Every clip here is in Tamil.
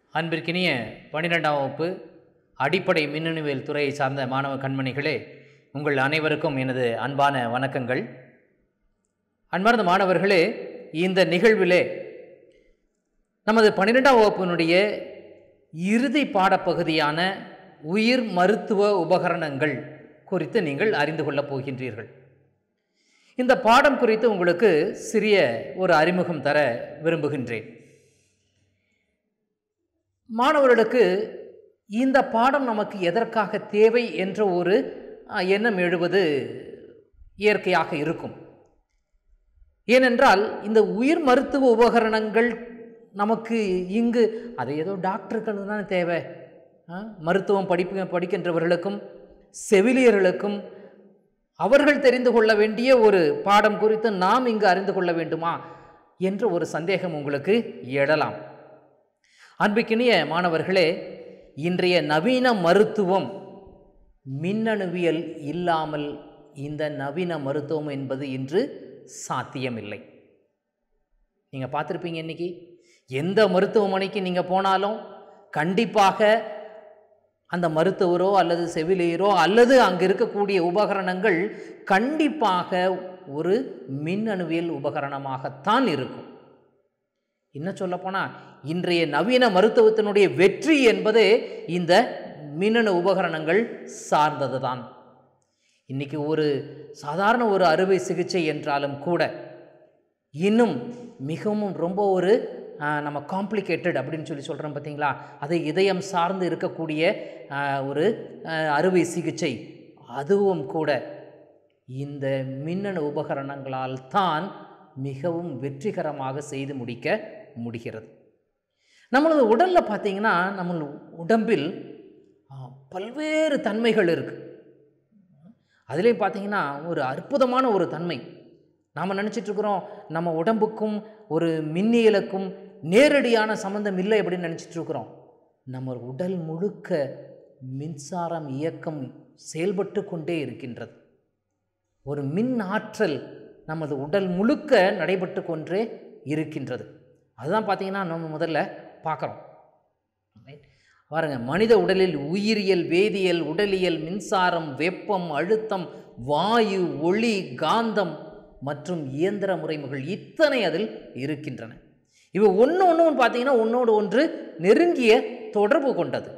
அன்பிற்கினிய பன்னிரெண்டாம் வகுப்பு அடிப்படை மின்னணுவியல் துறையை சார்ந்த மாணவ கண்மணிகளே உங்கள் அனைவருக்கும் எனது அன்பான வணக்கங்கள் அன்பார்ந்த மாணவர்களே இந்த நிகழ்விலே நமது பன்னிரெண்டாம் வகுப்பினுடைய இறுதி பாடப்பகுதியான உயிர் மருத்துவ உபகரணங்கள் குறித்து நீங்கள் அறிந்து கொள்ளப் போகின்றீர்கள் இந்த பாடம் குறித்து உங்களுக்கு சிறிய ஒரு அறிமுகம் தர விரும்புகின்றேன் மாணவர்களுக்கு இந்த பாடம் நமக்கு எதற்காக தேவை என்ற ஒரு அஹ், எண்ணம் எழுவது இயற்கையாக இருக்கும் ஏனென்றால் இந்த உயிர் மருத்துவ உபகரணங்கள் நமக்கு இங்கு அது ஏதோ டாக்டருக்கு தான் தேவை ஆ, மருத்துவம் படிப்பு படிக்கின்றவர்களுக்கும் செவிலியர்களுக்கும் அவர்கள் தெரிந்து கொள்ள வேண்டிய ஒரு பாடம் குறித்து நாம் இங்கு அறிந்து கொள்ள வேண்டுமா என்ற ஒரு சந்தேகம் உங்களுக்கு எழலாம் அன்பிக்கினிய மாணவர்களே இன்றைய நவீன மருத்துவம் மின்னணுவியல் இல்லாமல் இந்த நவீன மருத்துவம் என்பது இன்று சாத்தியமில்லை நீங்கள் பார்த்துருப்பீங்க இன்னைக்கு எந்த மருத்துவமனைக்கு நீங்கள் போனாலும் கண்டிப்பாக அந்த மருத்துவரோ அல்லது செவிலியரோ அல்லது அங்கே இருக்கக்கூடிய உபகரணங்கள் கண்டிப்பாக ஒரு மின்னணுவியல் உபகரணமாகத்தான் இருக்கும் இன்னும் சொல்லப்போனால் இன்றைய நவீன மருத்துவத்தினுடைய வெற்றி என்பதே இந்த மின்னணு உபகரணங்கள் சார்ந்தது தான் இன்றைக்கி ஒரு சாதாரண ஒரு அறுவை சிகிச்சை என்றாலும் கூட இன்னும் மிகவும் ரொம்ப ஒரு ஆஹ், நம்ம காம்ப்ளிகேட்டட் அப்படின்னு சொல்லி சொல்கிறோம் பார்த்தீங்களா அது இதயம் சார்ந்து இருக்கக்கூடிய ஆஹ், ஒரு ஆஹ், அறுவை சிகிச்சை அதுவும் கூட இந்த மின்னணு உபகரணங்களால் தான் மிகவும் வெற்றிகரமாக செய்து முடிக்க முடிகிறது நம்மளது உடலில் பார்த்தீங்கன்னா நம்ம உடம்பில் ஆ, பல்வேறு தன்மைகள் இருக்குது அதுலேயும் பார்த்தீங்கன்னா ஒரு அற்புதமான ஒரு தன்மை நாம் நினச்சிட்ருக்குறோம் நம்ம உடம்புக்கும் ஒரு மின்னியலுக்கும் நேரடியான சம்மந்தம் இல்லை அப்படின்னு நினச்சிட்ருக்குறோம் நம்ம உடல் முழுக்க மின்சாரம் இயக்கம் செயல்பட்டு கொண்டே இருக்கின்றது ஒரு மின் ஆற்றல் நமது உடல் முழுக்க நடைபெற்று கொண்டே இருக்கின்றது அதுதான் பார்த்தீங்கன்னா நம்ம முதல்ல பார்க்குறோம் பாருங்க மனித உடலில் உயிரியல் வேதியியல் உடலியல் மின்சாரம் வெப்பம் அழுத்தம் வாயு ஒளி காந்தம் மற்றும் இயந்திர முறைமைகள் இத்தனை அதில் இருக்கின்றன இவை ஒன்று ஒன்று பார்த்தீங்கன்னா ஒன்றோடு ஒன்று நெருங்கிய தொடர்பு கொண்டது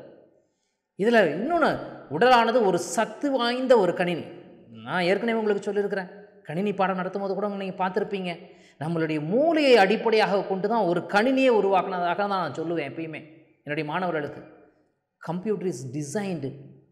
இதில் இன்னொன்று உடலானது ஒரு சத்து வாய்ந்த ஒரு கணினி நான் ஏற்கனவே உங்களுக்கு சொல்லியிருக்கிறேன் கணினி பாடம் நடத்தும் போது கூட நீங்கள் பார்த்துருப்பீங்க நம்மளுடைய மூளையை அடிப்படையாக கொண்டு தான் ஒரு கணினியை உருவாக்குனதாக தான் நான் சொல்லுவேன் எப்பயுமே என்னுடைய மாணவர்களுக்கு computer is designed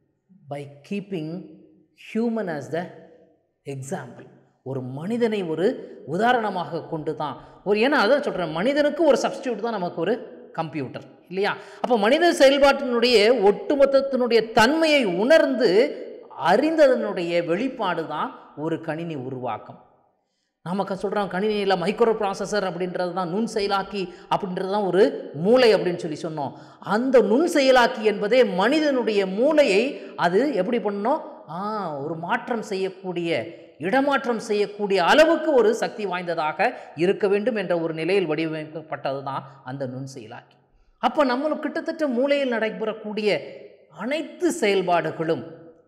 by keeping human as the example ஒரு மனிதனை ஒரு உதாரணமாக கொண்டு தான் ஒரு ஏன்னா அதான் சொல்கிறேன் மனிதனுக்கு ஒரு சப்ஸ்டியூட் தான் நமக்கு ஒரு கம்ப்யூட்டர் இல்லையா அப்போ மனித செயல்பாட்டினுடைய ஒட்டுமொத்தத்தினுடைய தன்மையை உணர்ந்து அறிந்ததனுடைய வெளிப்பாடு தான் ஒரு கணினி உருவாக்கம் நமக்கு சொல்கிறோம் கணினியில் மைக்ரோ ப்ராசஸர் அப்படின்றது தான் நுண் செயலாக்கி அப்படின்றது தான் ஒரு மூளை அப்படின்னு சொல்லி சொன்னோம் அந்த நுண் செயலாக்கி என்பதே மனிதனுடைய மூளையை அது எப்படி பண்ணோம் ஆ ஒரு மாற்றம் செய்யக்கூடிய இடமாற்றம் செய்யக்கூடிய அளவுக்கு ஒரு சக்தி வாய்ந்ததாக இருக்க வேண்டும் என்ற ஒரு நிலையில் வடிவமைக்கப்பட்டது தான் அந்த நுண் செயலாக்கி அப்போ நம்மளுக்கு கிட்டத்தட்ட மூளையில் நடைபெறக்கூடிய அனைத்து செயல்பாடுகளும்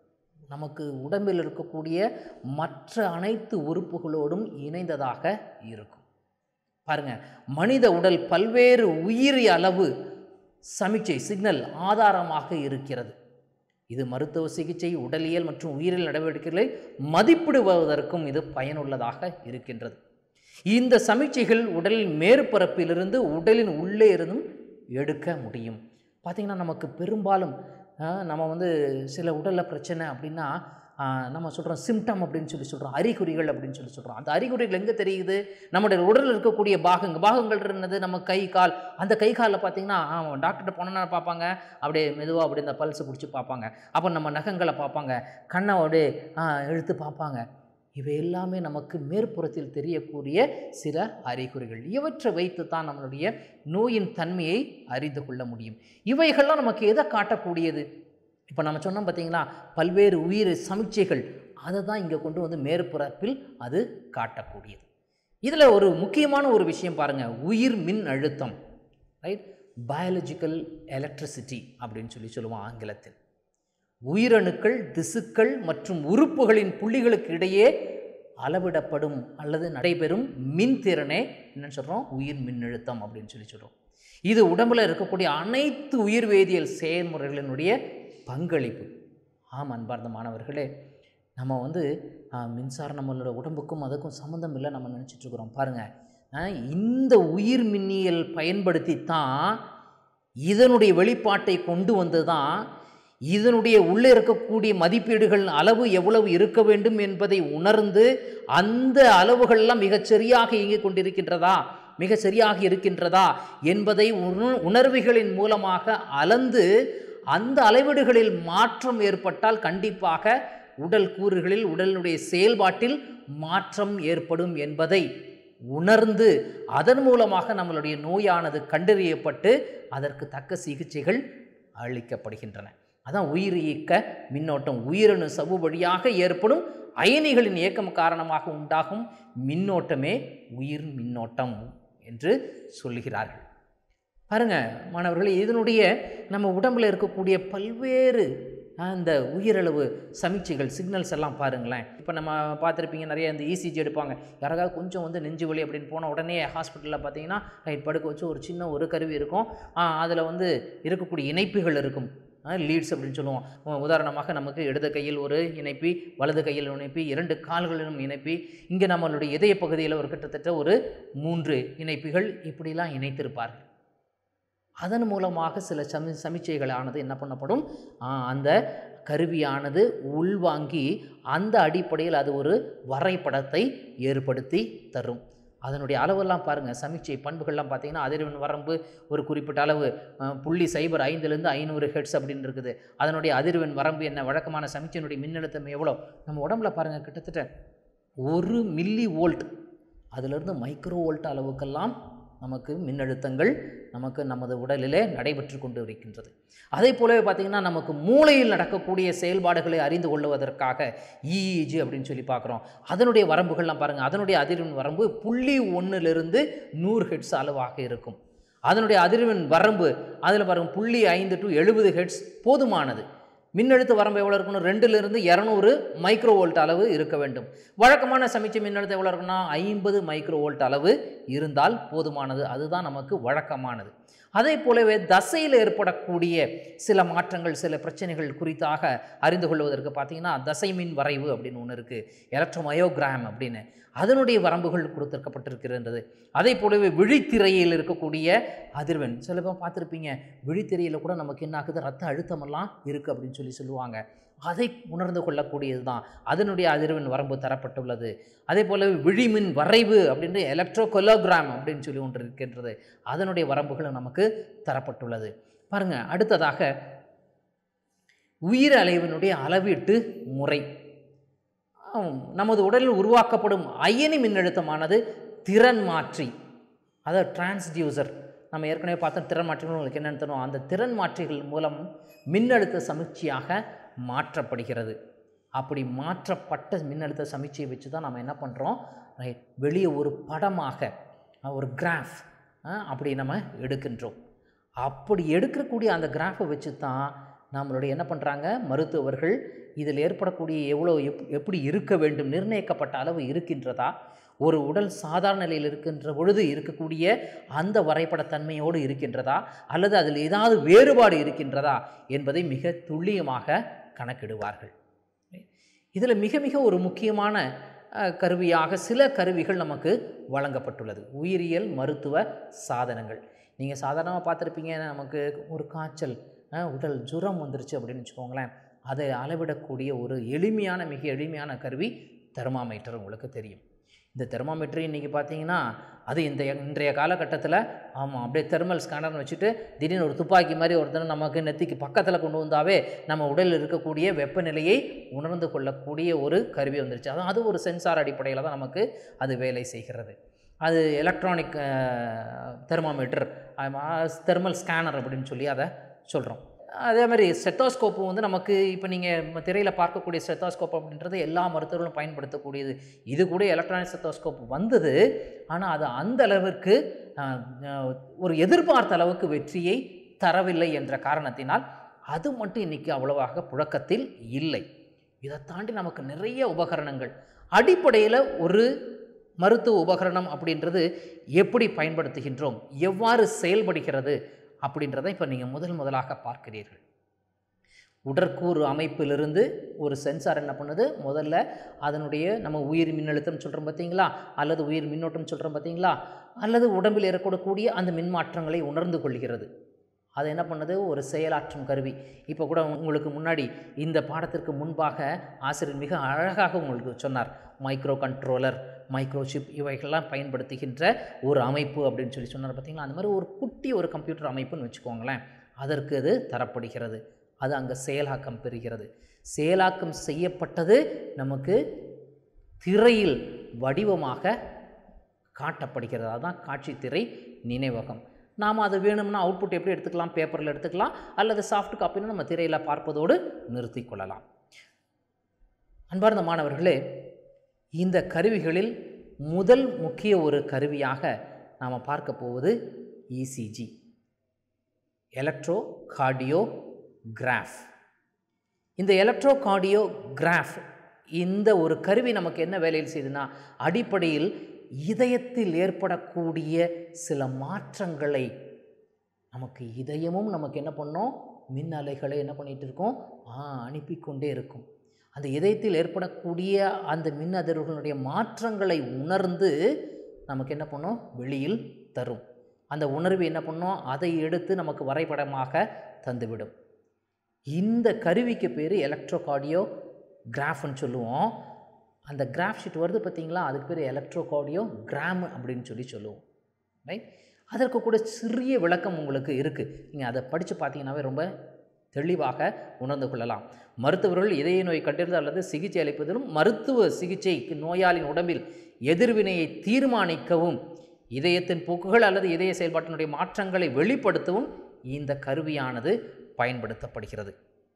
நமக்கு உடம்பில் இருக்கக்கூடிய மற்ற அனைத்து உறுப்புகளோடும் இணைந்ததாக இருக்கும் பாருங்க மனித உடல் பல்வேறு உயிரி அளவு சமிச்சை சிக்னல் ஆதாரமாக இருக்கிறது இது மருத்துவ சிகிச்சை உடலியல் மற்றும் உயிரியல் நடவடிக்கைகளை மதிப்பிடுவதற்கும் இது பயனுள்ளதாக இருக்கின்றது இந்த சமிச்சைகள் உடலின் மேற்பரப்பிலிருந்து உடலின் உள்ளே இருந்தும் எடுக்க முடியும் பார்த்திங்கன்னா நமக்கு பெரும்பாலும் ஆ, நம்ம வந்து சில உடலில் பிரச்சனை அப்படின்னா ஆ, நம்ம சொல்கிறோம் சிம்டம் அப்படின்னு சொல்லி சொல்கிறோம் அறிகுறிகள் அப்படின்னு சொல்லி சொல்கிறோம் அந்த அறிகுறிகள் எங்கே தெரியுது நம்முடைய உடலில் இருக்கக்கூடிய பாகங்கள் பாகங்கள் என்னது நம்ம கை கால் அந்த கை காலில் பார்த்தீங்கன்னா டாக்டர்கிட்ட போனோன்னா பார்ப்பாங்க அப்படியே மெதுவாக அப்படி இந்த பல்ஸ் பிடிச்சி பார்ப்பாங்க அப்போ நம்ம நகங்களை பார்ப்பாங்க கண்ணை அப்படியே ஆ, இழுத்து பார்ப்பாங்க இவை எல்லாமே நமக்கு மேற்புறத்தில் தெரியக்கூடிய சில அறிகுறிகள் இவற்றை வைத்து தான் நம்மளுடைய நோயின் தன்மையை அறிந்து கொள்ள முடியும் இவைகள்லாம் நமக்கு எதை காட்டக்கூடியது இப்போ நம்ம சொன்னோம் பார்த்தீங்களா பல்வேறு உயிர் சமிச்சைகள் அதை தான் இங்கே கொண்டு வந்து மேற்புறப்பில் அது காட்டக்கூடியது இதில் ஒரு முக்கியமான ஒரு விஷயம் பாருங்கள் உயிர் மின் அழுத்தம் ரைட் பயாலஜிக்கல் எலக்ட்ரிசிட்டி அப்படின்னு சொல்லி சொல்லுவோம் ஆங்கிலத்தில் உயிரணுக்கள் திசுக்கள் மற்றும் உறுப்புகளின் புள்ளிகளுக்கு இடையே அளவிடப்படும் அல்லது நடைபெறும் மின்திறனே என்னன்னு சொல்கிறோம் உயிர் மின்னழுத்தம் அப்படின்னு சொல்லி சொல்கிறோம் இது உடம்புல இருக்கக்கூடிய அனைத்து உயிர் வேதியியல் செயல்முறைகளினுடைய பங்களிப்பு ஆம் அன்பார்ந்த மாணவர்களே நம்ம வந்து ஆ, மின்சாரம் நம்மளோட உடம்புக்கும் அதுக்கும் சம்மந்தம் இல்லை நம்ம நினச்சிட்டு இருக்கிறோம் பாருங்கள் ஆ, இந்த உயிர் மின்னியல் பயன்படுத்தி தான் இதனுடைய வெளிப்பாட்டை கொண்டு வந்து தான் இதனுடைய உள்ளே இருக்கக்கூடிய மதிப்பீடுகள் அளவு எவ்வளவு இருக்க வேண்டும் என்பதை உணர்ந்து அந்த அளவுகள்லாம் மிகச் சரியாக இயங்கிக் கொண்டிருக்கின்றதா மிக சரியாக இருக்கின்றதா என்பதை உண- உணர்வுகளின் மூலமாக அளந்து அந்த அளவீடுகளில் மாற்றம் ஏற்பட்டால் கண்டிப்பாக உடல் கூறுகளில் உடலினுடைய செயல்பாட்டில் மாற்றம் ஏற்படும் என்பதை உணர்ந்து அதன் மூலமாக நம்மளுடைய நோயானது கண்டறியப்பட்டு அதற்கு தக்க சிகிச்சைகள் அளிக்கப்படுகின்றன அதான் உயிர் இயக்க மின்னோட்டம் உயிரணு சவ்வு வழியாக ஏற்படும் அயனிகளின் இயக்கம் காரணமாக உண்டாகும் மின்னோட்டமே உயிர் மின்னோட்டம் என்று சொல்கிறார்கள் பாருங்க மாணவர்களே இதனுடைய நம்ம உடம்புல இருக்கக்கூடிய பல்வேறு அந்த உயிரளவு சமிச்சைகள் சிக்னல்ஸ் எல்லாம் பாருங்களேன் இப்போ நம்ம பார்த்துருப்பீங்க நிறைய இந்த இசிஜி எடுப்பாங்க யாராவது கொஞ்சம் வந்து நெஞ்சு வலி அப்படின்னு போன உடனே ஹாஸ்பிட்டலில் பார்த்தீங்கன்னா ரைட் படுக்க வச்சு ஒரு சின்ன ஒரு கருவி இருக்கும் அதில் வந்து இருக்கக்கூடிய இணைப்புகள் இருக்கும் லீட்ஸ் அப்படின்னு சொல்லுவோம் உ- உதாரணமாக நமக்கு இடது கையில் ஒரு இணைப்பி வலது கையில் ஒரு இணைப்பி இரண்டு கால்களிலும் இணைப்பி இங்கே நம்மளுடைய இதய பகுதியில் ஒரு கிட்டத்தட்ட ஒரு மூன்று இணைப்பிகள் இப்படிலாம் இணைத்திருப்பார்கள் அதன் மூலமாக சில சமி சமிச்சைகளானது என்ன பண்ணப்படும் ஆ, அந்த கருவியானது உள்வாங்கி அந்த அடிப்படையில் அது ஒரு வரைபடத்தை ஏற்படுத்தி தரும் அதனுடைய அளவெல்லாம் பாருங்கள் சமீட்சை பண்புகள்லாம் பார்த்தீங்கன்னா அதிர்வெண் வரம்பு ஒரு குறிப்பிட்ட அளவு அஹ், புள்ளி சைபர் ஐந்துலேருந்து ஐநூறு ஹெட்ஸ் அப்படின்னு இருக்குது அதனுடைய அதிர்வெண் வரம்பு என்ன வழக்கமான சமீட்சையினுடைய மின்னழுத்தம் எவ்வளோ நம்ம உடம்புல பாருங்கள் கிட்டத்தட்ட ஒரு மில்லி வோல்ட் அதிலிருந்து மைக்ரோ வோல்ட் அளவுக்கெல்லாம் நமக்கு மின்னழுத்தங்கள் நமக்கு நமது உடலிலே நடைபெற்று கொண்டு இருக்கின்றது அதே போலவே பார்த்திங்கன்னா நமக்கு மூளையில் நடக்கக்கூடிய செயல்பாடுகளை அறிந்து கொள்வதற்காக இஇஜி அப்படின்னு சொல்லி பார்க்குறோம் அதனுடைய வரம்புகள்லாம் பாருங்கள் அதனுடைய அதிர்வெண் வரம்பு புள்ளி ஒன்றிலிருந்து நூறு ஹெட்ஸ் அளவாக இருக்கும் அதனுடைய அதிர்வெண் வரம்பு அதில் பாருங்கள் புள்ளி ஐந்து டு எழுபது ஹெட்ஸ் போதுமானது மின்னழுத்த வரம்பு எவ்வளோ இருக்கணும் ரெண்டுலேருந்து இரநூறு மைக்ரோ வோல்ட் அளவு இருக்க வேண்டும் வழக்கமான சமிச்சை மின்னழுத்தம் எவ்வளோ இருக்குன்னா ஐம்பது மைக்ரோ வோல்ட் அளவு இருந்தால் போதுமானது அதுதான் நமக்கு வழக்கமானது அதே போலவே தசையில் ஏற்படக்கூடிய சில மாற்றங்கள் சில பிரச்சனைகள் குறித்தாக அறிந்து கொள்வதற்கு பார்த்தீங்கன்னா தசை மின் வரைவு அப்படின்னு ஒன்று இருக்குது எலக்ட்ரோமயோகிராம் அப்படின்னு அதனுடைய வரம்புகள் கொடுத்திருக்கப்பட்டிருக்கின்றது அதே போலவே விழித்திரையில் இருக்கக்கூடிய அதிர்வெண் சில பேர் பார்த்துருப்பீங்க விழித்திரையில் கூட நமக்கு என்ன ஆகுது ரத்த அழுத்தமெல்லாம் இருக்குது அப்படின்னு சொல்லி சொல்லுவாங்க அதை உணர்ந்து கொள்ளக்கூடியது தான் அதனுடைய அதிர்வெண் வரம்பு தரப்பட்டுள்ளது அதே போல விழிமின் வரைவு அப்படின்ற எலக்ட்ரோகொலோகிராம் அப்படின்னு சொல்லி ஒன்று இருக்கின்றது அதனுடைய வரம்புகளும் நமக்கு தரப்பட்டுள்ளது பாருங்க அடுத்ததாக உயிர் அலைவினுடைய அளவீட்டு முறை ஆம், நமது உடலில் உருவாக்கப்படும் அயனி மின்னழுத்தமானது திறன் மாற்றி அதாவது டிரான்ஸ்டியூசர் நம்ம ஏற்கனவே பார்த்தோம் திறன் மாற்றிகள் உங்களுக்கு என்னென்னு தரும் அந்த திறன் மாற்றிகள் மூலம் மின்னழுத்த சமிச்சையாக மாற்றப்படுகிறது அப்படி மாற்றப்பட்ட மின்னழுத்த சமிச்சையை வச்சு தான் நம்ம என்ன பண்ணுறோம் ரைட் வெளியே ஒரு படமாக அஹ், ஒரு கிராஃப் அப்படி நம்ம எடுக்கின்றோம் அப்படி எடுக்கக்கூடிய அந்த கிராஃபை வச்சு தான் நம்மளுடைய என்ன பண்ணுறாங்க மருத்துவர்கள் இதில் ஏற்படக்கூடிய எவ்வளோ எப் எப்படி இருக்க வேண்டும் நிர்ணயிக்கப்பட்ட அளவு இருக்கின்றதா ஒரு உடல் சாதாரண நிலையில் இருக்கின்ற பொழுது இருக்கக்கூடிய அந்த வரைபடத்தன்மையோடு இருக்கின்றதா அல்லது அதில் ஏதாவது வேறுபாடு இருக்கின்றதா என்பதை மிக துல்லியமாக கணக்கிடுவார்கள் இதில் மிக மிக ஒரு முக்கியமான அஹ், கருவியாக சில கருவிகள் நமக்கு வழங்கப்பட்டுள்ளது உயிரியல் மருத்துவ சாதனங்கள் நீங்கள் சாதாரணமாக பார்த்துருப்பீங்க நமக்கு ஒரு காய்ச்சல் அஹ், உடல் ஜுரம் வந்துருச்சு அப்படின்னு வச்சுக்கோங்களேன் அதை அளவிடக்கூடிய ஒரு எளிமையான மிக எளிமையான கருவி தெர்மாமீட்டர் உங்களுக்கு தெரியும் இந்த தெர்மாமீட்டர் இன்றைக்கி பார்த்தீங்கன்னா அது இந்த இன்றைய காலகட்டத்தில் ஆமாம் அப்படியே தெர்மல் ஸ்கேனர்னு வச்சுட்டு திடீர்னு ஒரு துப்பாக்கி மாதிரி ஒருத்தர் நமக்கு நெத்திக்கு பக்கத்தில் கொண்டு வந்தாவே நம்ம உடலில் இருக்கக்கூடிய வெப்பநிலையை உணர்ந்து கொள்ளக்கூடிய ஒரு கருவி வந்துருச்சு அதான் அது ஒரு சென்சார் அடிப்படையில் தான் நமக்கு அது வேலை செய்கிறது அது எலக்ட்ரானிக் தெர்மாமீட்டர் தெர்மல் ஸ்கேனர் அப்படின்னு சொல்லி அதை சொல்கிறோம் அதே மாதிரி ஸ்டெத்தோஸ்கோப்பு வந்து நமக்கு இப்போ நீங்கள் திரையில் பார்க்கக்கூடிய ஸ்டெத்தோஸ்கோப் அப்படின்றது எல்லா மருத்துவர்களும் பயன்படுத்தக்கூடியது இது கூட எலக்ட்ரானிக் ஸ்டெத்தோஸ்கோப் வந்தது ஆனால் அது அந்த அளவிற்கு அஹ், அஹ், ஒரு எதிர்பார்த்த அளவுக்கு வெற்றியை தரவில்லை என்ற காரணத்தினால் அது மட்டும் இன்றைக்கி அவ்வளவாக புழக்கத்தில் இல்லை இதை தாண்டி நமக்கு நிறைய உபகரணங்கள் அடிப்படையில் ஒரு மருத்துவ உபகரணம் அப்படின்றது எப்படி பயன்படுத்துகின்றோம் எவ்வாறு செயல்படுகிறது அப்படின்றத இப்போ நீங்கள் முதல் முதலாக பார்க்கிறீர்கள் உடற்கூறு அமைப்பிலிருந்து ஒரு சென்சார் என்ன பண்ணுது முதல்ல அதனுடைய நம்ம உயிர் மின்னழுத்தம் சொல்கிறோம் பார்த்தீங்களா அல்லது உயிர் மின்னோட்டம் சொல்கிறோம் பார்த்தீங்களா அல்லது உடம்பில் ஏற்படக்கூடிய அந்த மின்மாற்றங்களை உணர்ந்து கொள்கிறது அது என்ன பண்ணுது ஒரு செயலாற்றும் கருவி இப்போ கூட உங்களுக்கு முன்னாடி இந்த பாடத்திற்கு முன்பாக ஆசிரியர் மிக அழகாக உங்களுக்கு சொன்னார் மைக்ரோ கண்ட்ரோலர் மைக்ரோசிப் இவைகள்லாம் பயன்படுத்துகின்ற ஒரு அமைப்பு அப்படின்னு சொல்லி சொன்னார் பார்த்தீங்களா அந்த மாதிரி ஒரு குட்டி ஒரு கம்ப்யூட்டர் அமைப்புன்னு வச்சுக்கோங்களேன் அதற்கு அது தரப்படுகிறது அது அங்கே செயலாக்கம் பெறுகிறது செயலாக்கம் செய்யப்பட்டது நமக்கு திரையில் வடிவமாக காட்டப்படுகிறது அதுதான் காட்சி திரை நினைவகம் நாம் அது வேணும்னா அவுட்புட் எப்படி எடுத்துக்கலாம் பேப்பரில் எடுத்துக்கலாம் அல்லது சாஃப்ட் காப்பின்னு நம்ம திரையில் பார்ப்பதோடு நிறுத்திக் கொள்ளலாம் அன்பார்ந்த மாணவர்களே இந்த கருவிகளில் முதல் முக்கிய ஒரு கருவியாக நாம் பார்க்க போவது இசிஜி எலக்ட்ரோ கார்டியோ கிராஃப் இந்த எலக்ட்ரோ கார்டியோ கிராஃப் இந்த ஒரு கருவி நமக்கு என்ன வேலையில் செய்யுதுன்னா அடிப்படையில் இதயத்தில் ஏற்படக்கூடிய சில மாற்றங்களை நமக்கு இதயமும் நமக்கு என்ன பண்ணோம் மின் அலைகளை என்ன பண்ணிகிட்டு இருக்கோம் ஆ அனுப்பி கொண்டே இருக்கும் அந்த இதயத்தில் ஏற்படக்கூடிய அந்த மின் அதிர்வுகளுடைய மாற்றங்களை உணர்ந்து நமக்கு என்ன பண்ணும் வெளியில் தரும் அந்த உணர்வு என்ன பண்ணும் அதை எடுத்து நமக்கு வரைபடமாக தந்துவிடும் இந்த கருவிக்கு பேர் எலக்ட்ரோகார்டியோ கிராஃப்னு சொல்லுவோம் அந்த கிராஃப் ஷீட் வருது பார்த்தீங்களா அதுக்கு பேர் எலக்ட்ரோகார்டியோ கிராம் அப்படின்னு சொல்லி சொல்லுவோம் ரைட் அதற்கு கூட சிறிய விளக்கம் உங்களுக்கு இருக்குது நீங்கள் அதை படித்து பார்த்தீங்கன்னாவே ரொம்ப தெளிவாக உணர்ந்து கொள்ளலாம் மருத்துவர்கள் இதய நோய் கண்டறிந்து அல்லது சிகிச்சை அளிப்பதிலும் மருத்துவ சிகிச்சை நோயாளின் உடம்பில் எதிர்வினையை தீர்மானிக்கவும் இதயத்தின் போக்குகள் அல்லது இதய செயல்பாட்டினுடைய மாற்றங்களை வெளிப்படுத்தவும் இந்த கருவியானது பயன்படுத்தப்படுகிறது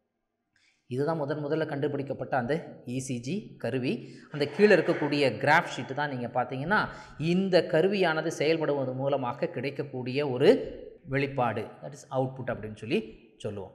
இதுதான் முதன் முதல்ல கண்டுபிடிக்கப்பட்ட அந்த இசிஜி கருவி அந்த கீழே இருக்கக்கூடிய கிராஃப் ஷீட்டு தான் நீங்கள் பார்த்தீங்கன்னா இந்த கருவியானது செயல்படுவது மூலமாக கிடைக்கக்கூடிய ஒரு வெளிப்பாடு தட் இஸ் அவுட்புட் அப்படின்னு சொல்லி சொல்லுவோம்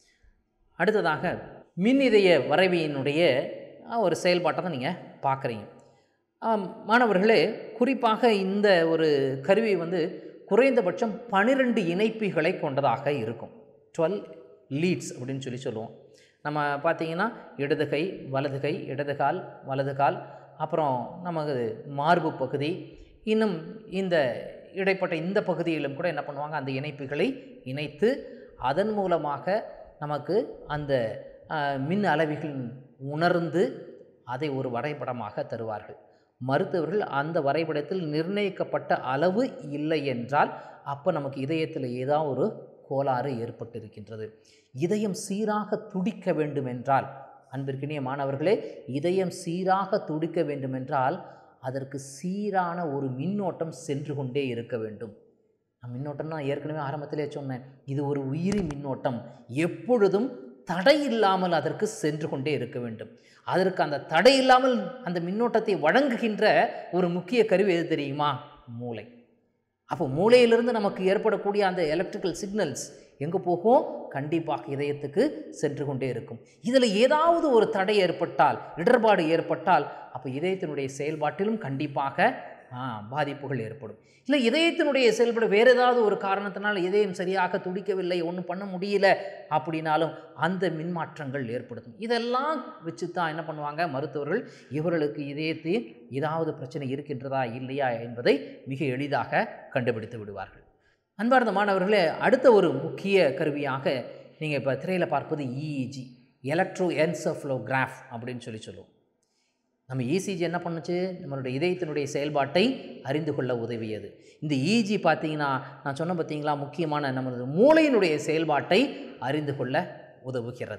அடுத்ததாக மின் இதய வரைவியினுடைய அஹ், ஒரு செயல்பாட்டை தான் நீங்கள் பார்க்குறீங்க ஆம், மாணவர்களே குறிப்பாக இந்த ஒரு கருவி வந்து குறைந்தபட்சம் பன்னிரெண்டு இணைப்பிகளை கொண்டதாக இருக்கும் டுவெல் லீட்ஸ் அப்படின்னு சொல்லி சொல்லுவோம் நம்ம பார்த்தீங்கன்னா இடது கை வலது கை இடது கால் வலது கால் அப்புறம் நமக்கு மார்பு பகுதி இன்னும் இந்த இடைப்பட்ட இந்த பகுதியிலும் கூட என்ன பண்ணுவாங்க அந்த இணைப்புகளை இணைத்து அதன் மூலமாக நமக்கு அந்த அஹ், மின் அளவிகள் உணர்ந்து அதை ஒரு வரைபடமாக தருவார்கள் மருத்துவர்கள் அந்த வரைபடத்தில் நிர்ணயிக்கப்பட்ட அளவு இல்லை என்றால் அப்போ நமக்கு இதயத்தில் ஏதாவது ஒரு கோளாறு ஏற்பட்டிருக்கின்றது இதயம் சீராக துடிக்க வேண்டுமென்றால் அன்பிற்கினிய மாணவர்களே இதயம் சீராக துடிக்க வேண்டுமென்றால் அதற்கு சீரான ஒரு மின்னோட்டம் சென்று கொண்டே இருக்க வேண்டும் நான் மின்னோட்டம் நான் ஏற்கனவே ஆரம்பத்திலே சொன்னேன் இது ஒரு உயிரி மின்னோட்டம் எப்பொழுதும் தடை இல்லாமல் அதற்கு சென்று கொண்டே இருக்க வேண்டும் அதற்கு அந்த தடை இல்லாமல் அந்த மின்னோட்டத்தை வழங்குகின்ற ஒரு முக்கிய கருவி எது தெரியுமா மூளை அப்போ மூளையிலிருந்து நமக்கு ஏற்படக்கூடிய அந்த எலக்ட்ரிக்கல் சிக்னல்ஸ் எங்கே போகும் கண்டிப்பாக இதயத்துக்கு சென்று கொண்டே இருக்கும் இதில் ஏதாவது ஒரு தடை ஏற்பட்டால் இடர்பாடு ஏற்பட்டால் அப்போ இதயத்தினுடைய செயல்பாட்டிலும் கண்டிப்பாக ஆ, பாதிப்புகள் ஏற்படும் இல்லை இதயத்தினுடைய செயல்பாடு வேறு ஏதாவது ஒரு காரணத்தினால் இதயம் சரியாக துடிக்கவில்லை ஒன்றும் பண்ண முடியல அப்படின்னாலும் அந்த மின்மாற்றங்கள் ஏற்படுத்தும் இதெல்லாம் வச்சு தான் என்ன பண்ணுவாங்க மருத்துவர்கள் இவர்களுக்கு இதயத்தில் ஏதாவது பிரச்சனை இருக்கின்றதா இல்லையா என்பதை மிக எளிதாக கண்டுபிடித்து விடுவார்கள் அன்பார்ந்த மாணவர்களே அடுத்த ஒரு முக்கிய கருவியாக நீங்கள் இப்போ திரையில் பார்ப்பது இஇஜி எலக்ட்ரோ என்செஃப்லோகிராஃப் அப்படின்னு சொல்லி சொல்லுவோம் நம்ம இசிஜி என்ன பண்ணுச்சு நம்மளுடைய இதயத்தினுடைய செயல்பாட்டை அறிந்து கொள்ள உதவியது இந்த இஜி பார்த்தீங்கன்னா நான் சொன்ன பார்த்தீங்களா முக்கியமான நமது மூளையினுடைய செயல்பாட்டை அறிந்து கொள்ள உதவுகிறது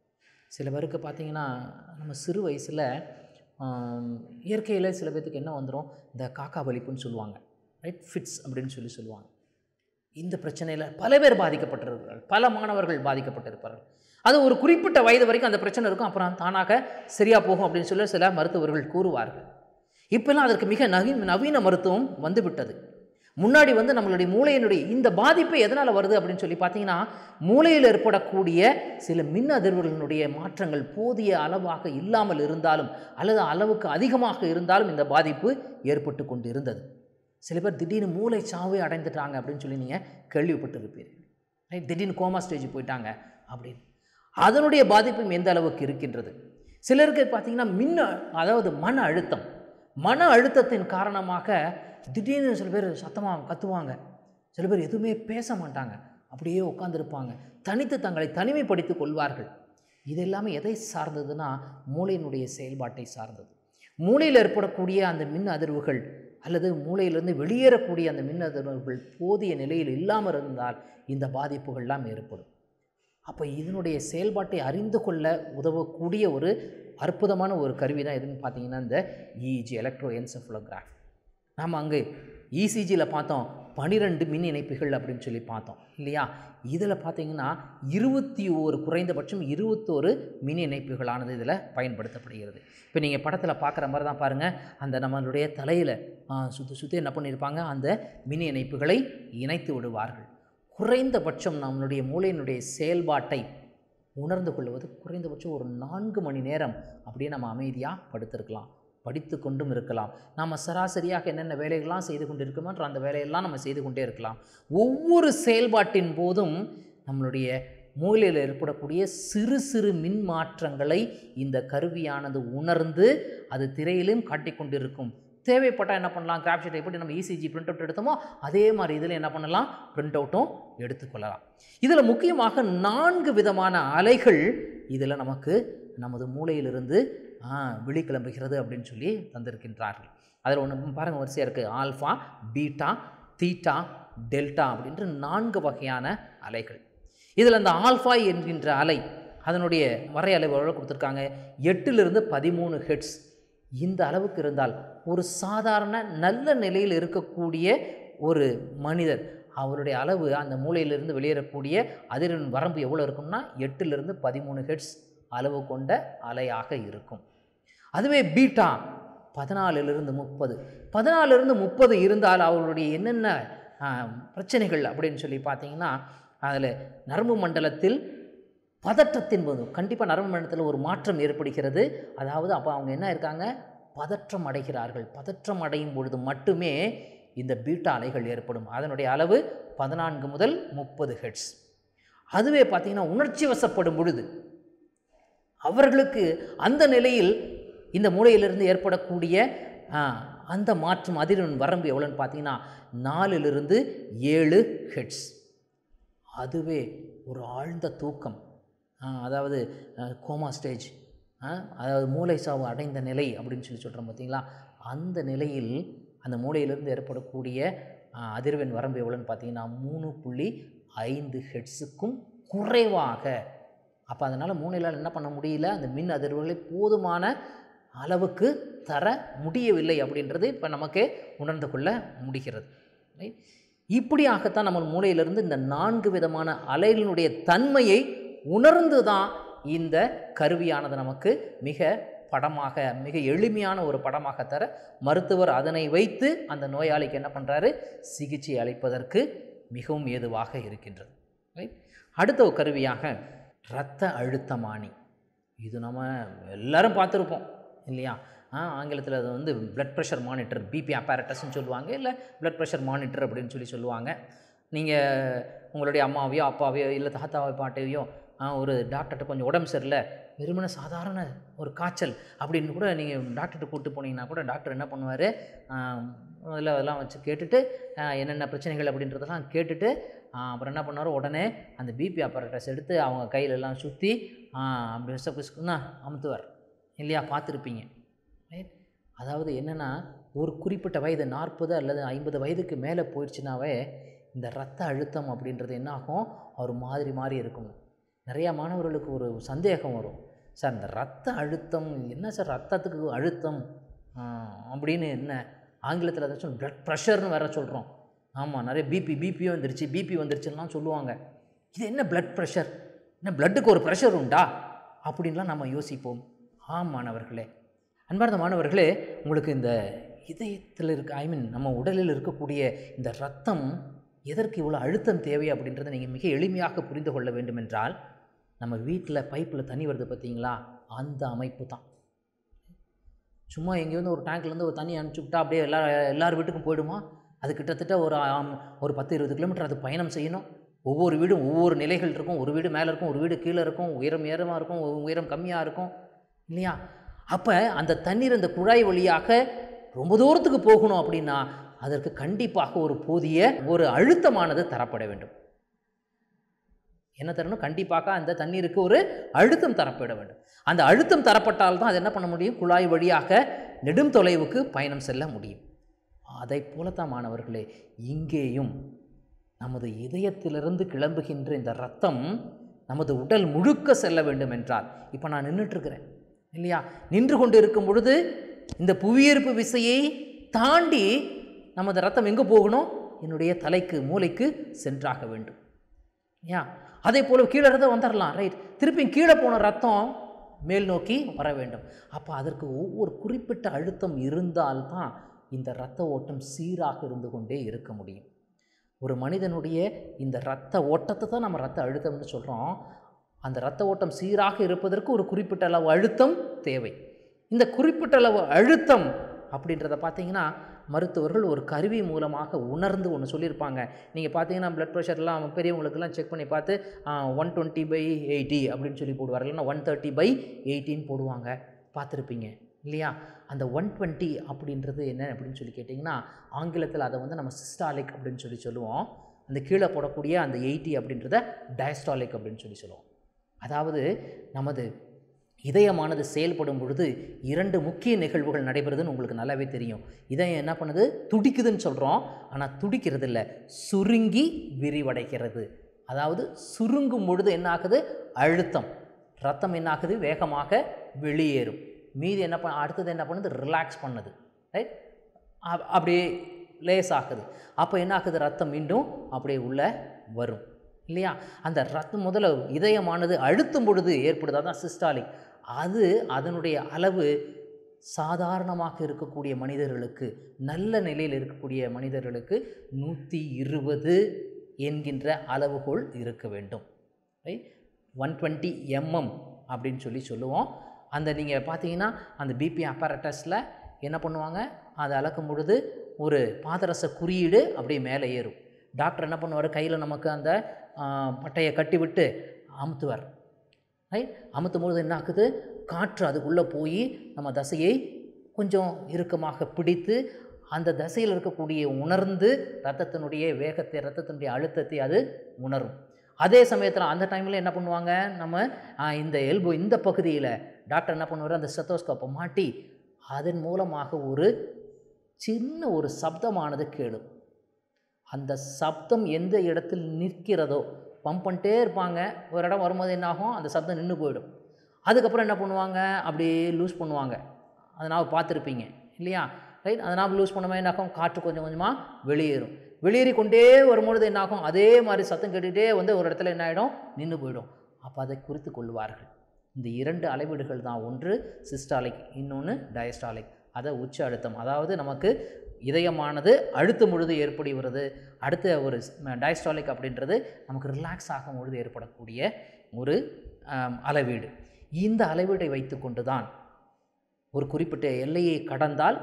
சில பேருக்கு பார்த்தீங்கன்னா நம்ம சிறு வயசில் இயற்கையில் சில பேர்த்துக்கு என்ன வந்துடும் இந்த காக்கா வலிப்புன்னு சொல்லுவாங்க ரைட் ஃபிட்ஸ் அப்படின்னு சொல்லி சொல்லுவாங்க இந்த பிரச்சனையில் பல பேர் பாதிக்கப்பட்டிருக்கிறார்கள் பல மாணவர்கள் பாதிக்கப்பட்டிருப்பார்கள் அது ஒரு குறிப்பிட்ட வயது வரைக்கும் அந்த பிரச்சனை இருக்கும் அப்புறம் தானாக சரியாக போகும் அப்படின்னு சொல்லி சில மருத்துவர்கள் கூறுவார்கள் இப்போல்லாம் அதற்கு மிக நவீன நவீன மருத்துவம் வந்துவிட்டது முன்னாடி வந்து நம்மளுடைய மூளையினுடைய இந்த பாதிப்பு எதனால் வருது அப்படின்னு சொல்லி பார்த்தீங்கன்னா மூளையில் ஏற்படக்கூடிய சில மின் அதிர்வுகளினுடைய மாற்றங்கள் போதிய அளவாக இல்லாமல் இருந்தாலும் அல்லது அளவுக்கு அதிகமாக இருந்தாலும் இந்த பாதிப்பு ஏற்பட்டு கொண்டு இருந்தது சில பேர் திடீர்னு மூளை சாவே அடைந்துட்டாங்க அப்படின்னு சொல்லி நீங்கள் கேள்விப்பட்டிருப்பீர்கள் ரைட் திடீர்னு கோமா ஸ்டேஜ் போயிட்டாங்க அப்படின்னு அதனுடைய பாதிப்பும் எந்த அளவுக்கு இருக்கின்றது சிலருக்கு பார்த்தீங்கன்னா மின்ன அதாவது மன அழுத்தம் மன அழுத்தத்தின் காரணமாக திடீர்னு சில பேர் சத்தமாக கத்துவாங்க சில பேர் எதுவுமே பேச மாட்டாங்க அப்படியே உட்காந்துருப்பாங்க தனித்து தங்களை தனிமைப்படுத்திக் கொள்வார்கள் இது எல்லாமே எதை சார்ந்ததுன்னா மூளையினுடைய செயல்பாட்டை சார்ந்தது மூளையில் ஏற்படக்கூடிய அந்த மின் அதிர்வுகள் அல்லது மூளையிலிருந்து வெளியேறக்கூடிய அந்த மின் அதிர்வுகள் போதிய நிலையில் இல்லாமல் இருந்தால் இந்த பாதிப்புகள்லாம் ஏற்படும் அப்போ இதனுடைய செயல்பாட்டை அறிந்து கொள்ள உதவக்கூடிய ஒரு அற்புதமான ஒரு கருவி தான் எதுன்னு பார்த்தீங்கன்னா இந்த இஇஜி எலக்ட்ரோ என்செஃபலோகிராஃப் நாம் அங்கே இசிஜியில் பார்த்தோம் பனிரெண்டு மின் இணைப்புகள் அப்படின்னு சொல்லி பார்த்தோம் இல்லையா இதில் பார்த்தீங்கன்னா இருபத்தி ஓரு குறைந்தபட்சம் இருபத்தோரு மின் இணைப்புகளானது இதில் பயன்படுத்தப்படுகிறது இப்போ நீங்கள் படத்தில் பார்க்குற மாதிரி தான் பாருங்கள் அந்த நம்மளுடைய தலையில் சுற்றி சுற்றி என்ன பண்ணியிருப்பாங்க அந்த மின் இணைப்புகளை இணைத்து விடுவார்கள் குறைந்தபட்சம் நம்மளுடைய மூளையினுடைய செயல்பாட்டை உணர்ந்து கொள்வது குறைந்தபட்சம் ஒரு நான்கு மணி நேரம் அப்படியே நம்ம அமைதியாக படுத்திருக்கலாம் படித்து கொண்டும் இருக்கலாம் நாம் சராசரியாக என்னென்ன வேலைகள்லாம் செய்து கொண்டு இருக்கோமோ அந்த வேலையெல்லாம் நம்ம செய்து கொண்டே இருக்கலாம் ஒவ்வொரு செயல்பாட்டின் போதும் நம்மளுடைய மூளையில் ஏற்படக்கூடிய சிறு சிறு மின் மாற்றங்களை இந்த கருவியானது உணர்ந்து அது திரையிலும் காட்டிக்கொண்டிருக்கும் தேவைப்பட்டால் என்ன பண்ணலாம் கிராப் ஷீட் எப்படி நம்ம இசிஜி பிரிண்ட் அவுட் எடுத்தோமோ அதே மாதிரி இதில் என்ன பண்ணலாம் பிரிண்ட் அவுட்டும் எடுத்துக்கொள்ளலாம் இதில் முக்கியமாக நான்கு விதமான அலைகள் இதில் நமக்கு நமது மூளையிலிருந்து வெளிக்கிளம்புகிறது அப்படின்னு சொல்லி தந்திருக்கின்றார்கள் அதில் ஒன்று பாருங்கள் வரிசையாக இருக்குது ஆல்ஃபா பீட்டா தீட்டா டெல்டா அப்படின்ற நான்கு வகையான அலைகள் இதில் அந்த ஆல்ஃபா என்கின்ற அலை அதனுடைய வரை அளவு கொடுத்துருக்காங்க எட்டிலிருந்து பதிமூணு ஹெட்ஸ் இந்த அளவுக்கு இருந்தால் ஒரு சாதாரண நல்ல நிலையில் இருக்கக்கூடிய ஒரு மனிதர் அவருடைய அளவு அந்த மூளையிலிருந்து வெளியேறக்கூடிய அதிரின் வரம்பு எவ்வளோ இருக்கும்னா எட்டிலிருந்து பதிமூணு ஹெட்ஸ் அளவு கொண்ட அலையாக இருக்கும் அதுவே பீட்டா பதினாலிலிருந்து முப்பது பதினாலிருந்து முப்பது இருந்தால் அவர்களுடைய என்னென்ன பிரச்சனைகள் அப்படின்னு சொல்லி பார்த்தீங்கன்னா அதில் நரம்பு மண்டலத்தில் பதற்றத்தின் போது கண்டிப்பாக நரம்பு மண்டலத்தில் ஒரு மாற்றம் ஏற்படுகிறது அதாவது அப்போ அவங்க என்ன இருக்காங்க பதற்றம் அடைகிறார்கள் பதற்றம் அடையும் பொழுது மட்டுமே இந்த பீட்டா அலைகள் ஏற்படும் அதனுடைய அளவு பதினான்கு முதல் முப்பது ஹெட்ஸ் அதுவே பார்த்திங்கன்னா உணர்ச்சி வசப்படும் பொழுது அவர்களுக்கு அந்த நிலையில் இந்த மூளையிலிருந்து ஏற்படக்கூடிய அந்த மாற்றம் அதிர்வெண் வரம்பு எவ்வளோன்னு பார்த்தீங்கன்னா நாலிலிருந்து ஏழு ஹெட்ஸ் அதுவே ஒரு ஆழ்ந்த தூக்கம் அதாவது கோமா ஸ்டேஜ் அதாவது மூளை சாவு அடைந்த நிலை அப்படின்னு சொல்லி சொல்கிறோம் பார்த்தீங்களா அந்த நிலையில் அந்த மூளையிலிருந்து ஏற்படக்கூடிய அதிர்வெண் வரம்பு எவ்வளோன்னு பார்த்தீங்கன்னா மூணு புள்ளி ஐந்து ஹெட்ஸுக்கும் குறைவாக அப்போ அதனால் மூளையில் என்ன பண்ண முடியல அந்த மின் அதிர்வுகளை போதுமான அளவுக்கு தர முடியவில்லை அப்படின்றது இப்போ நமக்கு உணர்ந்து கொள்ள முடிகிறது இப்படியாகத்தான் நம்ம மூளையிலிருந்து இந்த நான்கு விதமான அலைகளினுடைய தன்மையை உணர்ந்து தான் இந்த கருவியானது நமக்கு மிக படமாக மிக எளிமையான ஒரு படமாக தர மருத்துவர் அதனை வைத்து அந்த நோயாளிக்கு என்ன பண்ணுறாரு சிகிச்சை அளிப்பதற்கு மிகவும் ஏதுவாக இருக்கின்றது ரைட் அடுத்த ஒரு கருவியாக இரத்த அழுத்தமானி இது நம்ம எல்லாரும் பார்த்துருப்போம் இல்லையா ஆங்கிலத்தில் அது வந்து பிளட் ப்ரெஷர் மானிட்டர் பிபி அப்பாரட்டஸ்ன்னு சொல்லுவாங்க இல்லை பிளட் ப்ரெஷர் மானிட்டர் அப்படின்னு சொல்லி சொல்லுவாங்க நீங்கள் உங்களுடைய அம்மாவையோ அப்பாவையோ இல்லை தாத்தாவை பாட்டையோ ஒரு டாக்டர்கிட்ட கொஞ்சம் உடம்பு சரியில்லை வெறுமனே சாதாரண ஒரு காய்ச்சல் அப்படின்னு கூட நீங்கள் டாக்டர்கிட்ட கூப்பிட்டு போனீங்கன்னா கூட டாக்டர் என்ன பண்ணுவார் அதில் அதெல்லாம் வச்சு கேட்டுட்டு என்னென்ன பிரச்சனைகள் அப்படின்றதெல்லாம் கேட்டுட்டு அப்புறம் என்ன பண்ணார் உடனே அந்த பிபி அப்பாரட்டஸ் எடுத்து அவங்க கையிலெல்லாம் சுற்றி அப்படி விசப்புஸ்க்குன்னா அமுத்துவார் இல்லையா பார்த்துருப்பீங்க ரைட் அதாவது என்னென்னா ஒரு குறிப்பிட்ட வயது நாற்பது அல்லது ஐம்பது வயதுக்கு மேலே போயிடுச்சுனாவே இந்த ரத்த அழுத்தம் அப்படின்றது என்ன ஆகும் ஒரு மாதிரி மாதிரி இருக்கும் நிறையா மாணவர்களுக்கு ஒரு சந்தேகம் வரும் சார் இந்த ரத்த அழுத்தம் என்ன சார் ரத்தத்துக்கு அழுத்தம் அப்படின்னு என்ன ஆங்கிலத்தில் ஏதாச்சும் ப்ளட் ப்ரெஷர்னு வேற சொல்கிறோம் ஆமாம் நிறைய பிபி பிபி வந்துருச்சு பிபி வந்துருச்சுலாம் சொல்லுவாங்க இது என்ன பிளட் ப்ரெஷர் என்ன பிளட்டுக்கு ஒரு ப்ரெஷர் உண்டா அப்படின்லாம் நம்ம யோசிப்போம் ஆம் மாணவர்களே அன்பார்ந்த மாணவர்களே உங்களுக்கு இந்த இதயத்தில் இருக்க ஐ மீன் நம்ம உடலில் இருக்கக்கூடிய இந்த ரத்தம் எதற்கு இவ்வளோ அழுத்தம் தேவை அப்படின்றத நீங்கள் மிக எளிமையாக புரிந்து கொள்ள வேண்டும் என்றால் நம்ம வீட்டில் பைப்பில் தண்ணி வருது பார்த்தீங்களா அந்த அமைப்பு தான் சும்மா எங்கேருந்து ஒரு டேங்க்லேருந்து ஒரு தண்ணி அனுப்பிச்சி விட்டா அப்படியே எல்லா எல்லார் வீட்டுக்கும் போயிடுமா அது கிட்டத்தட்ட ஒரு ஆம், ஒரு பத்து இருபது கிலோமீட்டர் அது பயணம் செய்யணும் ஒவ்வொரு வீடும் ஒவ்வொரு நிலைகள் இருக்கும் ஒரு வீடு மேலே இருக்கும் ஒரு வீடு கீழே இருக்கும் உயரம் ஏறமாக இருக்கும் ஒரு உயரம் கம்மியாக இருக்கும் இல்லையா அப்போ அந்த தண்ணீர் அந்த குழாய் வழியாக ரொம்ப தூரத்துக்கு போகணும் அப்படின்னா அதற்கு கண்டிப்பாக ஒரு போதிய ஒரு அழுத்தமானது தரப்பட வேண்டும் என்ன தரணும் கண்டிப்பாக அந்த தண்ணீருக்கு ஒரு அழுத்தம் தரப்பட வேண்டும் அந்த அழுத்தம் தரப்பட்டால் தான் அது என்ன பண்ண முடியும் குழாய் வழியாக நெடும் தொலைவுக்கு பயணம் செல்ல முடியும் அதை போலத்தான் மாணவர்களே இங்கேயும் நமது இதயத்திலிருந்து கிளம்புகின்ற இந்த ரத்தம் நமது உடல் முழுக்க செல்ல வேண்டும் என்றால் இப்போ நான் நின்றுட்டுருக்கிறேன் இல்லையா நின்று கொண்டு இருக்கும் பொழுது இந்த புவியீர்ப்பு விசையை தாண்டி நமது ரத்தம் எங்கே போகணும் என்னுடைய தலைக்கு மூளைக்கு சென்றாக வேண்டும் ஏன் அதே போல் கீழே இருந்து வந்துடலாம் ரைட் திருப்பி கீழே போன ரத்தம் மேல் நோக்கி வர வேண்டும் அப்போ அதற்கு ஒவ்வொரு குறிப்பிட்ட அழுத்தம் இருந்தால்தான் இந்த இரத்த ஓட்டம் சீராக இருந்து கொண்டே இருக்க முடியும் ஒரு மனிதனுடைய இந்த இரத்த ஓட்டத்தை தான் நம்ம இரத்த அழுத்தம்னு சொல்கிறோம் அந்த இரத்த ஓட்டம் சீராக இருப்பதற்கு ஒரு குறிப்பிட்ட அளவு அழுத்தம் தேவை இந்த குறிப்பிட்ட அளவு அழுத்தம் அப்படின்றத பார்த்தீங்கன்னா மருத்துவர்கள் ஒரு கருவி மூலமாக உணர்ந்து ஒன்று சொல்லியிருப்பாங்க நீங்கள் பார்த்தீங்கன்னா ப்ளட் ப்ரெஷர்லாம் பெரியவங்களுக்கெல்லாம் செக் பண்ணி பார்த்து ஒன் டுவெண்ட்டி பை எயிட்டி அப்படின்னு சொல்லி போடுவார் இல்லைன்னா ஒன் தேர்ட்டி பை எயிட்டின்னு போடுவாங்க பார்த்துருப்பீங்க இல்லையா அந்த ஒன் டுவெண்ட்டி அப்படின்றது என்ன அப்படின்னு சொல்லி கேட்டிங்கன்னா ஆங்கிலத்தில் அதை வந்து நம்ம சிஸ்டாலிக் அப்படின்னு சொல்லி சொல்லுவோம் அந்த கீழே போடக்கூடிய அந்த எயிட்டி அப்படின்றத டயஸ்டாலிக் அப்படின்னு சொல்லி சொல்லுவோம் அதாவது நமது இதயமானது செயல்படும் பொழுது இரண்டு முக்கிய நிகழ்வுகள் நடைபெறுதுன்னு உங்களுக்கு நல்லாவே தெரியும் இதயம் என்ன பண்ணுது துடிக்குதுன்னு சொல்கிறோம் ஆனால் துடிக்கிறது இல்லை சுருங்கி விரிவடைகிறது அதாவது சுருங்கும் பொழுது என்ன ஆகுது அழுத்தம் ரத்தம் என்ன ஆகுது வேகமாக வெளியேறும் மீதி என்ன பண்ண அடுத்தது என்ன பண்ணுது ரிலாக்ஸ் பண்ணுது ரைட் அப்படியே லேஸ் ஆகுது அப்போ என்ன ஆகுது ரத்தம் மீண்டும் அப்படியே உள்ளே வரும் இல்லையா அந்த ரத்தம் முதல்ல இதயமானது அழுத்தும் பொழுது ஏற்படுது அதான் சிஸ்டாலிக் அது அதனுடைய அளவு சாதாரணமாக இருக்கக்கூடிய மனிதர்களுக்கு நல்ல நிலையில் இருக்கக்கூடிய மனிதர்களுக்கு நூற்றி இருபது என்கின்ற அளவுகோல் இருக்க வேண்டும் ரைட் ஒன் டுவெண்ட்டி எம்எம் அப்படின்னு சொல்லி சொல்லுவோம் அந்த நீங்கள் பார்த்தீங்கன்னா அந்த பிபி அப்பரட்டஸில் என்ன பண்ணுவாங்க அதை அளக்கும் பொழுது ஒரு பாதரச குறியீடு அப்படியே மேலே ஏறும் டாக்டர் என்ன பண்ணுவார் கையில் நமக்கு அந்த ஆ, பட்டையை கட்டி விட்டு அமுத்துவார் ரைட் அமுத்தும் பொழுது என்ன ஆகுது காற்று அதுக்குள்ளே போய் நம்ம தசையை கொஞ்சம் இறுக்கமாக பிடித்து அந்த தசையில் இருக்கக்கூடிய உணர்ந்து ரத்தத்தினுடைய வேகத்தை ரத்தத்தினுடைய அழுத்தத்தை அது உணரும் அதே சமயத்தில் அந்த டைமில் என்ன பண்ணுவாங்க நம்ம ஆ, இந்த எல்போ இந்த பகுதியில் டாக்டர் என்ன பண்ணுவார் அந்த ஸ்டெத்தோஸ்கோப்பை மாட்டி அதன் மூலமாக ஒரு சின்ன ஒரு சப்தமானது கேளும் அந்த சப்தம் எந்த இடத்தில் நிற்கிறதோ பம்ப் பண்ணிட்டே இருப்பாங்க ஒரு இடம் வரும்போது என்ன ஆகும் அந்த சப்தம் நின்று போயிடும் அதுக்கப்புறம் என்ன பண்ணுவாங்க அப்படியே லூஸ் பண்ணுவாங்க அதை நான் பார்த்துருப்பீங்க இல்லையா ரைட் அதை நாம் லூஸ் பண்ணும்போது என்ன ஆகும் காற்று கொஞ்சம் கொஞ்சமாக வெளியேறும் வெளியேறி கொண்டே வரும்பொழுது என்ன ஆகும் அதே மாதிரி சத்தம் கேட்டுகிட்டே வந்து ஒரு இடத்துல என்ன ஆகிடும் நின்று போயிடும் அப்போ அதை குறித்து கொள்வார்கள் இந்த இரண்டு அளவீடுகள் தான் ஒன்று சிஸ்டாலிக் இன்னொன்று டயஸ்டாலிக் அதை உச்ச அழுத்தம் அதாவது நமக்கு இதயமானது அழுத்தும் பொழுது ஏற்படுகிறது அடுத்த ஒரு டயஸ்டாலிக் அப்படின்றது நமக்கு ரிலாக்ஸ் ஆகும் பொழுது ஏற்படக்கூடிய ஒரு ஆம், அளவீடு இந்த அளவீடை வைத்துக்கொண்டு தான் ஒரு குறிப்பிட்ட எல்லையை கடந்தால்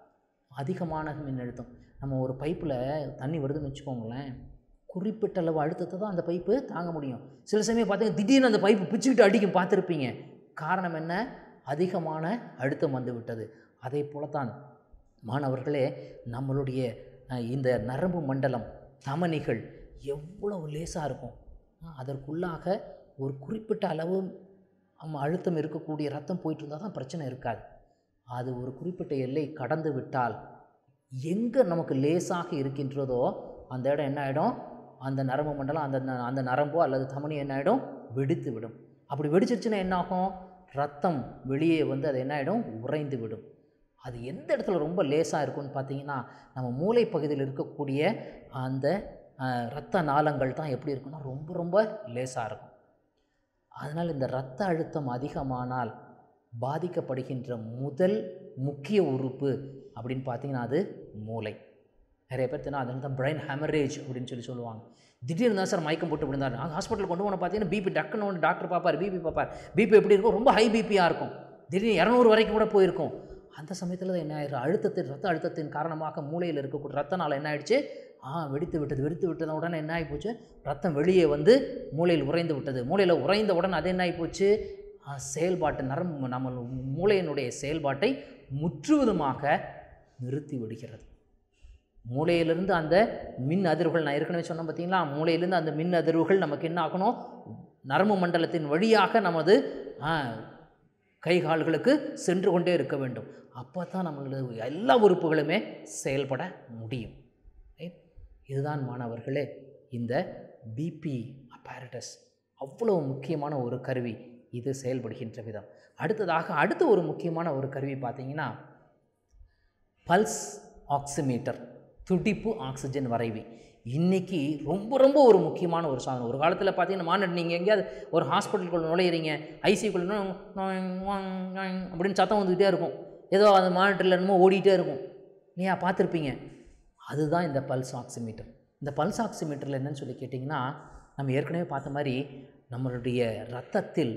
அதிகமான மின்னழுத்தம் நம்ம ஒரு பைப்பில் தண்ணி வருதுன்னு வச்சுக்கோங்களேன் குறிப்பிட்ட அளவு அழுத்தத்தை தான் அந்த பைப்பு தாங்க முடியும் சில சமயம் பார்த்தீங்கன்னா திடீர்னு அந்த பைப்பு பிச்சுக்கிட்டு அடிக்கும் பார்த்துருப்பீங்க காரணம் என்ன அதிகமான அழுத்தம் வந்து விட்டது அதே போலத்தான் மாணவர்களே நம்மளுடைய அஹ், இந்த நரம்பு மண்டலம் தமனிகள் எவ்வளவு லேசாக இருக்கும் அஹ், அதற்குள்ளாக ஒரு குறிப்பிட்ட அளவு ஆமா, அழுத்தம் இருக்கக்கூடிய ரத்தம் போயிட்டு இருந்தால் தான் பிரச்சனை இருக்காது அது ஒரு குறிப்பிட்ட எல்லை கடந்து விட்டால் எங்கே நமக்கு லேசாக இருக்கின்றதோ அந்த இடம் என்ன ஆகிடும் அந்த நரம்பு மண்டலம் அந்த ந- அந்த நரம்போ அல்லது தமனி என்ன ஆகிடும் வெடித்து விடும் அப்படி வெடிச்சிருச்சுன்னா என்ன ஆகும் ரத்தம் வெளியே வந்து அது என்ன ஆகிடும் உறைந்து விடும் அது எந்த இடத்துல ரொம்ப லேசாக இருக்கும்னு பார்த்தீங்கன்னா நம்ம மூளை பகுதியில் இருக்கக்கூடிய அந்த அஹ், இரத்த நாளங்கள் தான் எப்படி இருக்குன்னா ரொம்ப ரொம்ப லேசாக இருக்கும் அதனால் இந்த இரத்த அழுத்தம் அதிகமானால் பாதிக்கப்படுகின்ற முதல் முக்கிய உறுப்பு அப்படின்னு பார்த்தீங்கன்னா அது மூளை நிறைய பேர் தெரியும் அதனால தான் பிரைன் ஹெமரேஜ் அப்படின்னு சொல்லி சொல்லுவாங்க திடீர்னு தான் சார் மயக்கம் போட்டு விழுந்தார் ஹாஸ்பிட்டல் கொண்டு போன பார்த்தீங்கன்னா பிபி டக்குன்னு ஒன்று டாக்டர் பார்ப்பார் பிபி பார்ப்பார் பிபி எப்படி இருக்கும் ரொம்ப ஹை பிபியாக இருக்கும் திடீர்னு இரநூறு வரைக்கும் கூட போயிருக்கும் அந்த சமயத்தில் தான் என்ன ஆயிடும் அழுத்தத்தின் ரத்த அழுத்தத்தின் காரணமாக மூளையில் இருக்கக்கூடிய ரத்த நாளம் என்ன ஆயிடுச்சு ஆ வெடித்து விட்டது வெடித்து விட்டத உடனே என்ன ஆகி போச்சு ரத்தம் வெளியே வந்து மூளையில் உறைந்து விட்டது மூளையில் உறைந்த உடனே அது என்ன ஆகி போச்சு ஆ, செயல்பாட்டு நரம்பு நம்ம மூளையினுடைய செயல்பாட்டை முற்றுவதுமாக நிறுத்தி விடுகிறது மூளையிலிருந்து அந்த மின் அதிர்வுகள் நான் ஏற்கனவே சொன்னேன் பார்த்தீங்களா மூளையிலிருந்து அந்த மின் அதிர்வுகள் நமக்கு என்ன ஆகணும் நரம்பு மண்டலத்தின் வழியாக நமது ஆ, கை கால்களுக்கு சென்று கொண்டே இருக்க வேண்டும் அப்போ தான் நம்மளது எல்லா உறுப்புகளுமே செயல்பட முடியும் Right? இதுதான் மாணவர்களே இந்த பிபி apparatus அவ்வளவு முக்கியமான ஒரு கருவி இது செயல்படுகின்ற விதம் அடுத்ததாக அடுத்த ஒரு முக்கியமான ஒரு கருவி பார்த்தீங்கன்னா பல்ஸ் ஆக்சிமீட்டர் துடிப்பு ஆக்சிஜன் வரைவி இன்னைக்கு ரொம்ப ரொம்ப ஒரு முக்கியமான ஒரு சாதனம் ஒரு காலத்தில் பார்த்தீங்கன்னா மாநில நீங்கள் எங்கேயாவது ஒரு ஹாஸ்பிட்டலுக்குள்ள நுழையிறீங்க ஐசிக்குள்ள அப்படின்னு சத்தம் வந்துக்கிட்டே இருக்கும் ஏதோ அந்த மானிட்டரில் என்னமோ ஓடிட்டே இருக்கும் இல்லையா பார்த்துருப்பீங்க அதுதான் இந்த பல்ஸ் ஆக்சிமீட்டர் இந்த பல்ஸ் ஆக்சிமீட்டரில் என்னன்னு சொல்லி கேட்டிங்கன்னா நம்ம ஏற்கனவே பார்த்த மாதிரி நம்மளுடைய ரத்தத்தில்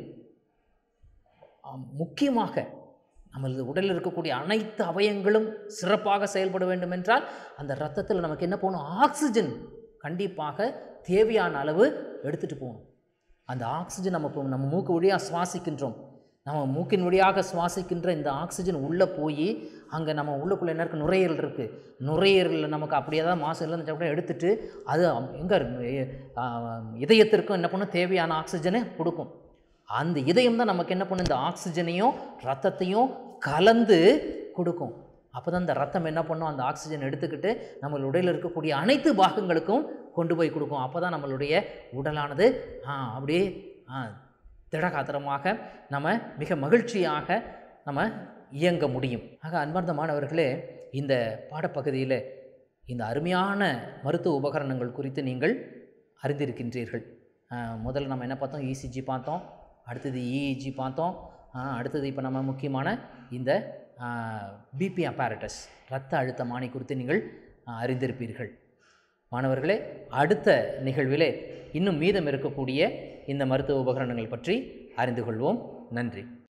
ஆம், முக்கியமாக நமது உடலில் இருக்கக்கூடிய அனைத்து அவயங்களும் சிறப்பாக செயல்பட வேண்டும் என்றால் அந்த ரத்தத்தில் நமக்கு என்ன போகணும் ஆக்சிஜன் கண்டிப்பாக தேவையான அளவு எடுத்துகிட்டு போகணும் அந்த ஆக்சிஜன் நம்ம இப்போ நம்ம மூக்கு வழியாக சுவாசிக்கின்றோம் நம்ம மூக்கின் வழியாக சுவாசிக்கின்ற இந்த ஆக்சிஜன் உள்ளே போய் அங்கே நம்ம உள்ளுக்குள்ளே என்ன இருக்குது நுரையீரல் இருக்குது நுரையீரலில் நமக்கு அப்படியே தான் மாசு இருந்துச்சா கூட எடுத்துட்டு அது எங்கே இதயத்திற்கும் என்ன பண்ணும் தேவையான ஆக்சிஜனை கொடுக்கும் அந்த இதயம் தான் நமக்கு என்ன பண்ணும் இந்த ஆக்சிஜனையும் ரத்தத்தையும் கலந்து கொடுக்கும் அப்போ தான் இந்த ரத்தம் என்ன பண்ணும் அந்த ஆக்சிஜன் எடுத்துக்கிட்டு நம்ம உடலில் இருக்கக்கூடிய அனைத்து பாகங்களுக்கும் கொண்டு போய் கொடுக்கும் அப்போ தான் நம்மளுடைய உடலானது ஆ, அப்படியே ஆ, திடகாத்திரமாக நம்ம மிக மகிழ்ச்சியாக நம்ம இயங்க முடியும் ஆக அன்பார்ந்த மாணவர்களே இந்த பாடப்பகுதியில் இந்த அருமையான மருத்துவ உபகரணங்கள் குறித்து நீங்கள் அறிந்திருக்கின்றீர்கள் ஆஹ் முதல்ல நம்ம என்ன பார்த்தோம் இசிஜி பார்த்தோம் அடுத்தது இஇஜி பார்த்தோம் ஆஹ் அடுத்தது இப்போ நம்ம முக்கியமான இந்த பிபி apparatus இரத்த அழுத்தமானி குறித்து நீங்கள் ஆஹ் அறிந்திருப்பீர்கள் மாணவர்களே அடுத்த நிகழ்விலே இன்னும் மீதம் இருக்கக்கூடிய இந்த மருத்துவ உபகரணங்கள் பற்றி அறிந்து கொள்வோம் நன்றி